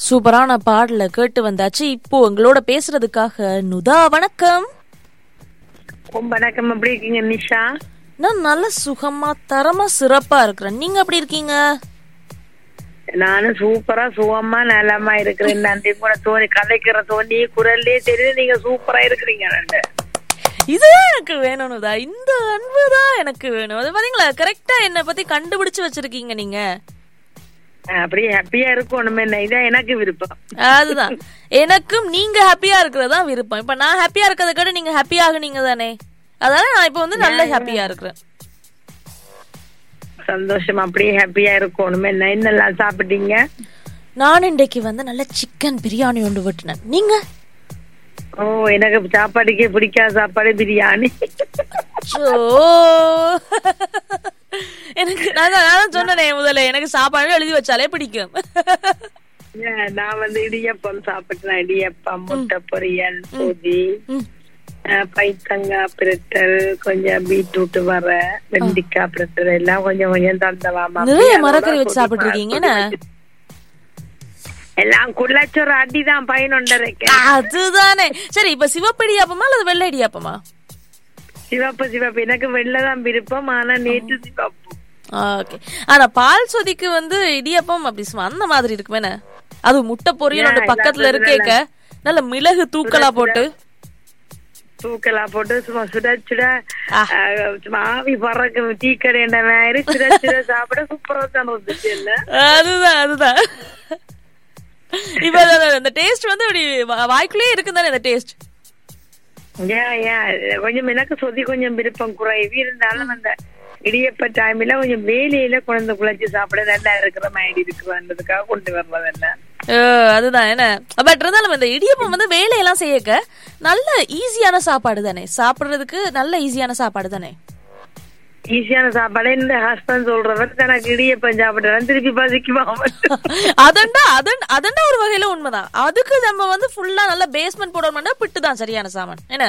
சூப்பரான பாடல கேட்டு வந்தாச்சு இப்போ எங்களோட பேசுறதுக்காக நுதா வணக்கம் வணக்கம் எப்படி இருக்கீங்க நிஷா நான் நல்ல சுகமா தரமா சிறப்பா இருக்கிறேன் நீங்க எப்படி இருக்கீங்க நானும் சூப்பரா சுகமா நலமா இருக்கிறேன் நன்றி கூட தோணி கதைக்கிற தோணி குரல்லே தெரியுது நீங்க சூப்பரா இருக்கிறீங்க ரெண்டு இதுதான் எனக்கு வேணும் நுதா இந்த அன்பு தான் எனக்கு வேணும் அது பாத்தீங்களா கரெக்டா என்னை பத்தி கண்டுபிடிச்சு வச்சிருக்கீங்க நீங்க அப்படியே ஹாப்பியா இருக்கணும் என்ன இதான் எனக்கு விருப்பம் அதுதான் எனக்கும் நீங்க ஹாப்பியா இருக்கிறதா விருப்பம் இப்ப நான் ஹாப்பியா இருக்கிறத கேட்டு நீங்க ஹாப்பி ஆகுனீங்க தானே அதனால நான் இப்ப வந்து நல்ல ஹாப்பியா இருக்கிறேன் சந்தோஷம் அப்படியே ஹாப்பியா இருக்கணும் என்ன என்னெல்லாம் சாப்பிட்டீங்க நான் இன்றைக்கு வந்து நல்ல சிக்கன் பிரியாணி ஒன்று வெட்டினேன் நீங்க ஓ எனக்கு சாப்பாடுக்கே பிடிக்காத சாப்பாடு பிரியாணி சோ எனக்கு நான் தான் நான் சொன்னேனே முதல்ல எனக்கு சாப்பாடு எழுதி வச்சாலே பிடிக்கும் ஏன், நான் வந்து இடியப்பம் சாப்பிட்டேன் இடியப்பம் முட்டை பொரியல் பூதி ம். அஹ், பைத்தங்காய் பிரட்டல் கொஞ்சம் பீட்ரூட் வர வெண்டிக்காய் பிரட்டல் எல்லாம் கொஞ்சம் கொஞ்சம் தந்தவாமா நிறைய மரக்கறி வச்சு சாப்பிட்டுருக்கீங்க என்ன எல்லாம் குள்ளச்சோறு அடிதான் பயனுண்டரைக்க அதுதானே சரி இப்ப சிவப்பு இடியாப்பமா அல்லது வெள்ளை இடியாப்பமா சிவப்பு சிவப்பு எனக்கு வெள்ளதான் விருப்பம் ஆனா நேற்று சிவப்பு ஓகே ஆனா பால் சொதிக்கு வந்து இடியாப்பம் அப்படி சும்மா அந்த மாதிரி இருக்குமே அது முட்டை பொரியல் அந்த பக்கத்துல இருக்கேக்க நல்ல மிளகு தூக்கலா போட்டு தூக்கலா போட்டு சும்மா சுட சுட ஆ. அஹ், சும்மா ஆவி பறக்க டீ கடைன்ற மாதிரி சுட சுட சாப்பிட சூப்பரா தான் இருந்துச்சு இல்ல அதுதான் அதுதான் இப்ப அந்த- அந்த டேஸ்ட் வந்து அப்படி வா- வாய்க்குள்ளே இருக்கு தானே அந்த டேஸ்ட் ஏன் ஏன் கொஞ்சம் எனக்கு சொதி கொஞ்சம் விருப்பம் குறைவு இருந்தாலும் அந்த இடியப்ப டைம்ல கொஞ்சம் வேலையில குழந்தை குழச்சி சாப்பிட நல்லா இருக்கிற மாதிரி இருக்குன்றதுக்காக கொண்டு வர்றதெல்லாம் அதுதான் என்ன பட் இருந்தாலும் இந்த இடியப்பம் வந்து வேலையெல்லாம் செய்யக்க நல்ல ஈஸியான சாப்பாடு தானே சாப்பிடுறதுக்கு நல்ல ஈஸியான சாப்பாடு தானே ஈஸியான சாப்பாடு இந்த ஹஸ்பண்ட் சொல்றவர் தனக்கு இடியப்பம் சாப்பிடுறேன் திருப்பி பசிக்குமா அதண்டா அதன் அதண்டா ஒரு வகையில உண்மைதான் அதுக்கு நம்ம வந்து ஃபுல்லா நல்ல பேஸ்மெண்ட் போடணும்னா பிட்டு தான் சரியான சாமான் என்ன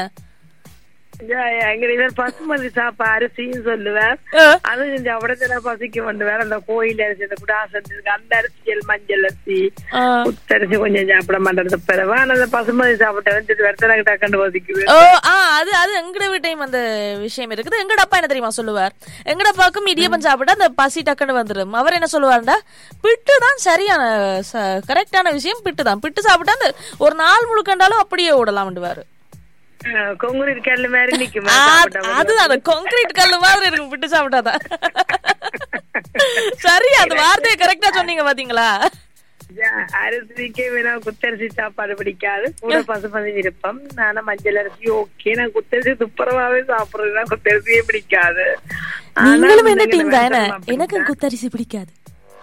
எங்க இவர் பசுமதி சாப்பா அரிசின்னு சொல்லுவேன் ஆ. அது கொஞ்சம் அப்படித்தான் பசிக்க வேண்டுவேன் அந்த கோயில் அரிசி அந்த குடாசன் இருக்கு அந்த அரிசியல் மஞ்சள் அரிசி ஆ. புத்தரிசி கொஞ்சம் சாப்பிட மாட்டேறது பிறவா அந்த பசுமதி சாப்பிட்ட வந்து வருத்தனக்கு டக்குன்னு பசிக்குது ஓ ஆ அது அது எங்கட வீட்டையும் அந்த விஷயம் இருக்குது எங்கட அப்பா என்ன தெரியுமா சொல்லுவார் எங்கட அப்பாவுக்கும் இடியப்பம் சாப்பிட்டா அந்த பசி டக்குன்னு வந்துடும் அவர் என்ன சொல்லுவாருண்டா பிட்டு தான் சரியான கரெக்டான விஷயம் பிட்டு தான் பிட்டு சாப்பிட்டா அந்த ஒரு நாள் முழுக்கண்டாலும் அப்படியே ஓடலாம்டுவாரு கொங்குரி கல்லு மாதிரி நிக்குமா ஆ, சாப்பிட்டா அது அந்த கான்கிரீட் கல்லு மாதிரி இருக்கும் பிட்டு சாப்பிட்டாதான் சரி அந்த வார்த்தையை கரெக்டா சொன்னீங்க பாத்தீங்களா யா- அரிசிக்கே வேணா குத்தரிசி சாப்பாடு பிடிக்காது கூட பசுமதி விருப்பம் நானும் மஞ்சள் அரிசி ஓகே நான் குத்தரிசி துப்புரவாவே சாப்பிடுறேன் குத்தரிசியே பிடிக்காது ஆனா நீங்களும் என்ன இந்த டீம் தானே வெள்ளம் அப்படித்தான். எனக்கு குத்தரிசி பிடிக்காது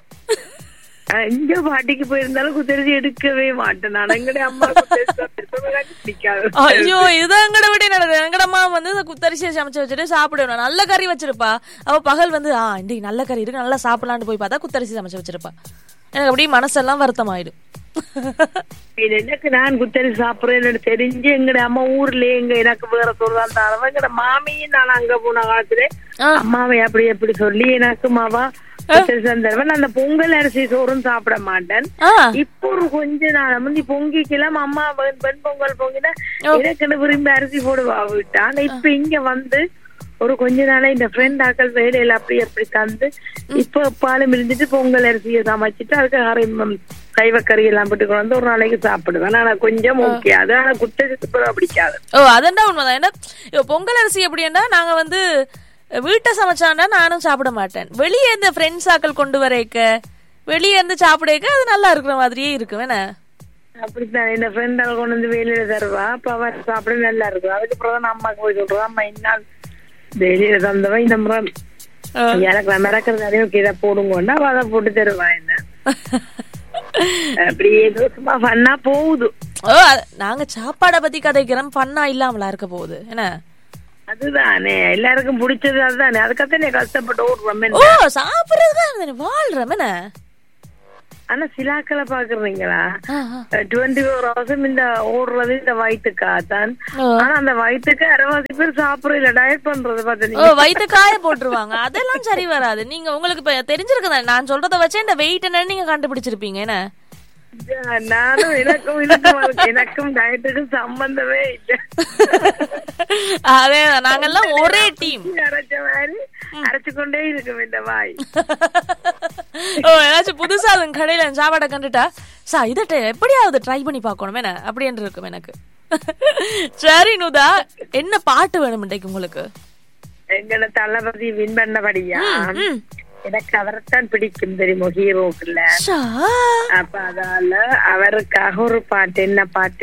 அஹ் இங்க பாட்டிக்கு போயிருந்தாலும் குத்தரிசி எடுக்கவே மாட்டேன் நான் எங்கடைய அம்மா குத்தரிசி சாப்பிட்டு எனக்கு பிடிக்காது ஐயோ இதுதான் எங்கட விட நடக்குது எங்கட அம்மா வந்து இந்த குத்தரிசியை சமைச்சு வச்சுட்டு சாப்பிடுவேன் நல்ல கறி வச்சிருப்பா அவ பகல் வந்து ஆ இன்றைக்கு நல்ல கறி இருக்கு நல்லா சாப்பிடலான்னு போய் பார்த்தா குத்தரிசி சமைச்சு வச்சிருப்பா எனக்கு அப்படியே மனசெல்லாம் வருத்தமாயிடும் இது எனக்கு நான் குத்தரிசி சாப்பிடுறேன்னு தெரிஞ்சு எங்கட அம்மா ஊர்ல எங்க எனக்கு வேற சொல்றான் தரவ எங்கட மாமியும் நான் அங்க போன காலத்துல ஆ. அம்மாவை அப்படி எப்படி சொல்லி எனக்கு மாவா குத்தரிசி தருவேன் நான் அந்த பொங்கல் அரிசி சோறும் சாப்பிட மாட்டேன் ஆ இப்போ ஒரு கொஞ்ச நாள் முந்தி பொங்கிக்கலாம் அம்மா வெண் வெண் பொங்கல் பொங்கினா எனக்குன்னு விரும்பி அரிசி போடுவா விட்டா ஆனா இப்ப இங்க வந்து ஒரு கொஞ்ச நாளா இந்த ஃப்ரெண்ட் ஆக்கள் வேலையில அப்படி அப்படி தந்து இப்ப பாலும் இருந்துட்டு பொங்கல் அரிசியை சமைச்சிட்டு அதுக்கு அரை கைவக்கறி எல்லாம் போட்டு கொண்டு வந்து ஒரு நாளைக்கு சாப்பிடுவேன் ஆனா கொஞ்சம் ஓகே அது ஆனா குத்தரிசி துப்புரவா பிடிக்காது ஓ அதண்டா உண்மைதான் ஏன்னா இப்போ பொங்கல் அரிசி எப்படின்னா நாங்க வந்து வீட்டை சமைச்சாண்டா நானும் சாப்பிட மாட்டேன் வெளியே இந்த ஃப்ரெண்ட்ஸ் ஆக்கள் கொண்டு வரைக்க வெளியே இருந்து சாப்பிடக்க அது நல்லா இருக்கிற மாதிரியே இருக்கும் என்ன அப்படித்தான் இந்த ஃப்ரெண்ட் கொண்டு வந்து வேலையில தருவா அப்ப அவர் சாப்பிட நல்லா இருக்கும் அதுக்கப்புறம் தான் அம்மாக்கு போய் சொல்றோம் அம்மா இன்னால் வெளியில தந்தவன் இந்த முறை ஆ. எனக்கு நான் மிளக்கிறது நிறைய இதை போடுங்கன்னா அவ அதை போட்டு தருவா என்ன அப்படி ஏதோ சும்மா ஃபன்னா போகுது ஓ அ- நாங்க சாப்பாடை பத்தி கதைக்கிறோம் பண்ணா இல்லாமலா இருக்க போகுது என்ன அதுதானே எல்லாருக்கும் பிடிச்சது அதுதானே அதுக்காகத்தானே கஷ்டப்பட்டு ஓடுறோம் ஓ சாப்பிடுறதுக்கு வாழ்றோம் என்ன ஆனா சிலாக்களை பாக்குறீங்களா ஆ, ஆ. டுவெண்ட்டி ஃபோர் ஹவர்ஸும் இந்த ஓடுறது இந்த வயிற்றுக்கா தான் ஓ. ஆனா அந்த வயிற்றுக்கு அரைவாசி பேர் சாப்பிடறது இல்ல டயட் பண்றது ஓ பாத்தீங்க வயிற்று காய போட்டுருவாங்க அதெல்லாம் சரி வராது நீங்க உங்களுக்கு இப்ப தெரிஞ்சிருக்கு நான் சொல்றத வச்சே இந்த வெயிட் என்னன்னு நீங்க கண்டுபிடிச்சிருப்பீங்க என்ன நானும் எனக்கும் எனக்கும் அதுக்கு- எனக்கும் டயட்டுக்கும் சம்பந்தமே இல்லை அதே நாங்கெல்லாம் ஒரே டீம் அரைச்ச மாதிரி அரைச்சு கொண்டே இருக்கும் இந்த வாய் ஓ ஏதாச்சும் புதுசா அது கடையில சாப்பாடை கண்டுட்டா சா இதை ட்ரை- எப்படியாவது ட்ரை பண்ணி பார்க்கணும் என்ன அப்படின்னு இருக்கும் எனக்கு சரி நுதா என்ன பாட்டு வேணும் இன்றைக்கு உங்களுக்கு எங்கட தளபதி வின் பண்ணபடியா ம். எனக்கு அவரைத்தான் பிடிக்கும் தெரியுமோ ஹீரோக்குள்ள ஷா அப்ப அதால அவருக்காக ஒரு பாட்டு என்ன பாட்டு